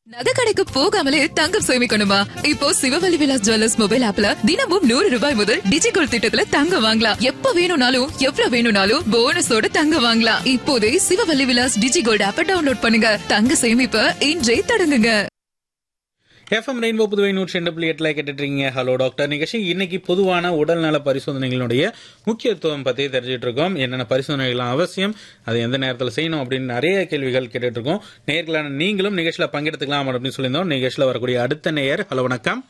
நகை கடைக்கு போகாமலே தங்கம் சேமிக்கணுமா இப்போ சிவவல்லி விலாஸ் ஜுவல்லர்ஸ் மொபைல் ஆப்ல தினமும் நூறு ரூபாய் முதல் டிஜிகோல் திட்டத்துல தங்கம் வாங்கலாம் எப்ப வேணும்னாலும் எவ்வளவு வேணும்னாலும் போனஸோட தங்கம் வாங்கலாம் இப்போதே சிவவல்லி விலாஸ் டிஜிகோல்ட் ஆப்ப டவுன்லோட் பண்ணுங்க தங்க சேமிப்ப இன்றே தொடங்குங்க எஃப்எம் ரெயின்போ புதுவை நூற்றி ரெண்டு புள்ளி எட்டில் கேட்டுட்ருக்கீங்க ஹலோ டாக்டர் நிகழ்ச்சி இன்னைக்கு பொதுவான உடல்நல பரிசோதனைகளுடைய முக்கியத்துவம் பற்றி தெரிஞ்சுட்டு இருக்கோம் என்னென்ன பரிசோதனைகள்லாம் அவசியம் அது எந்த நேரத்தில் செய்யணும் அப்படின்னு நிறைய கேள்விகள் கேட்டுட்டு இருக்கோம் நேர்களான நீங்களும் நிகழ்ச்சியில் பங்கெடுத்துக்கலாம் அப்படின்னு சொல்லியிருந்தோம் நிகழ்ச்சியில் வரக்கூடிய அடுத்த நேயர் ஹலோ வணக்கம்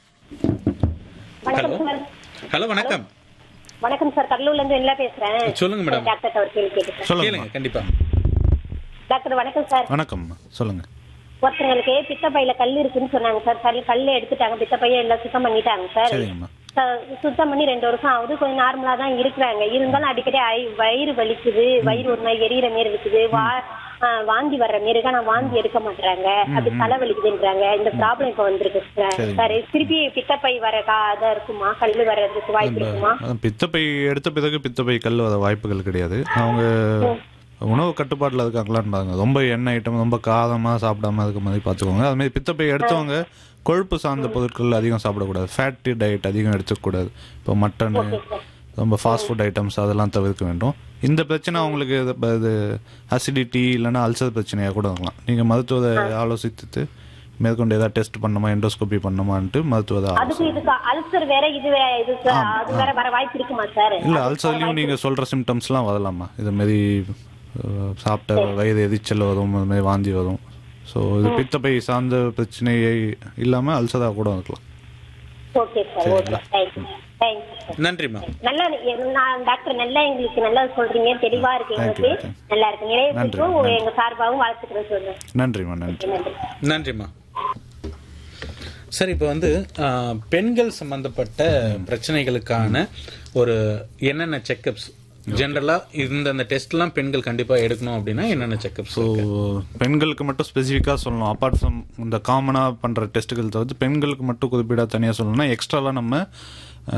ஹலோ வணக்கம் சார் ஹலோ வணக்கம் வணக்கம் சார் கடலூர்ல இருந்து என்ன பேசுறேன் சொல்லுங்க மேடம். டாக்டர் ஒரு கேள்வி கேட்டுக்கிறேன் சொல்லுங்க கேளுங்க கண்டிப்பா டாக்டர் வணக்கம் சார் வணக்கம் சொல்லுங்க ஒருத்தங்களுக்கு பித்தப்பையில கல் இருக்குன்னு சொன்னாங்க சார் கல் கல்ல எடுத்துட்டாங்க பித்தப்பைய எல்லாம் சுத்தம் பண்ணிட்டாங்க சார் சரிங்கம்மா ச- சுத்தம் பண்ணி ரெண்டு வருஷம் ஆகுது கொஞ்சம் நார்மலா தான் இருக்கிறாங்க இருந்தாலும் அடிக்கடி ஐ- வயிறு வலிக்குது வயிறு ஒரு மாதிரி எரியற மாரி இருக்குது வா ஆ, வாந்தி வர்ற மாரி இருக்கு ஆனா வாந்தி எடுக்க மாட்டாங்க அது தலை வலிக்குதுன்றாங்க இந்த ப்ராப்ளம் இப்ப வந்திருக்கு சார் சரிங்க. சார் திருப்பி பித்தப்பை வர கா இதா இருக்குமா கல் வர்றதுக்கு வாய்ப்பு இருக்குமா அதான் பித்தப்பை எடுத்த பிறகு பித்தப்பை கல் வர வாய்ப்புகள் கிடையாது அவங்க உணவு கட்டுப்பாட்டில் இருக்காங்களான்னு பாருங்க ரொம்ப எண்ணெய் ஐட்டம் ரொம்ப காரமாக சாப்பிடாம இருக்க மாதிரி பார்த்துக்கோங்க அதுமாதிரி பித்தப்பை எடுத்தவங்க கொழுப்பு சார்ந்த பொருட்கள் அதிகம் சாப்பிடக்கூடாது ஃபேட்டி டயட் அதிகம் எடுத்துக்கூடாது இப்போ மட்டன் ரொம்ப ஃபாஸ்ட் ஃபுட் ஐட்டம்ஸ் அதெல்லாம் தவிர்க்க வேண்டும் இந்த பிரச்சனை அவங்களுக்கு இது- இப்ப இது அசிடிட்டி இல்லைன்னா அல்சர் பிரச்சனையாக கூட இருக்கலாம் நீங்கள் மருத்துவரை ஆலோசித்துட்டு மேற்கொண்டு ஏதாவது டெஸ்ட் பண்ணுமா எண்டோஸ்கோபி பண்ணுமான்ட்டு மருத்துவரை ஆலோசி அதுக்கு இதுக்கு அல்சர் வேற இது வேற இது சார் அது வேற வர வாய்ப்பு இருக்குமா சார் இல்லை அல்சர்லையும் நீங்கள் சொல்கிற சிம்டம்ஸ்லாம் வரலாமா இது மாதிரி அஹ், சாப்பிட்ட வயிறு எரிச்சல் வரும் அது மாதிரி வாந்தி வரும் ஸோ இது பித்தப்பை சார்ந்த பிரச்சனையை இல்லாமல் அல்சராக கூட இருக்கலாம் okay sir okay thank you thank you sir நன்றிம்மா நல்லா நான் டாக்டர் நல்லா எங்களுக்கு நல்லா சொல்றீங்க தெளிவா இருக்கு Thank you, எங்களுக்கு thank you. நல்லா இருக்கு நன்றி, நிறைவேற்றும் நன்றி. எங்க சார்பாகவும் வாழ்த்துக்கிறேன் சொல்றேன் நன்றிம்மா நன்றி நன்றி நன்றிம்மா சரி இப்போ வந்து ஆ, பெண்கள் சம்பந்தப்பட்ட பிரச்சனைகளுக்கான ஒரு என்னென்ன செக்கப்ஸ் ஜென்ரலா இந்தந்த டெஸ்ட்லாம் பெண்கள் கண்டிப்பா எடுக்கணும் அப்படின்னா என்னென்ன செக்கப்ஸ் ஸோ பெண்களுக்கு மட்டும் ஸ்பெசிஃபிக்காக சொல்லணும் அப்பார்ட் ஃப்ரம் இந்த காமனாக பண்ணுற டெஸ்ட்டுகள் தவிர்த்து பெண்களுக்கு மட்டும் குறிப்பிட தனியாக சொல்லணும்னா எக்ஸ்ட்ராலாம் நம்ம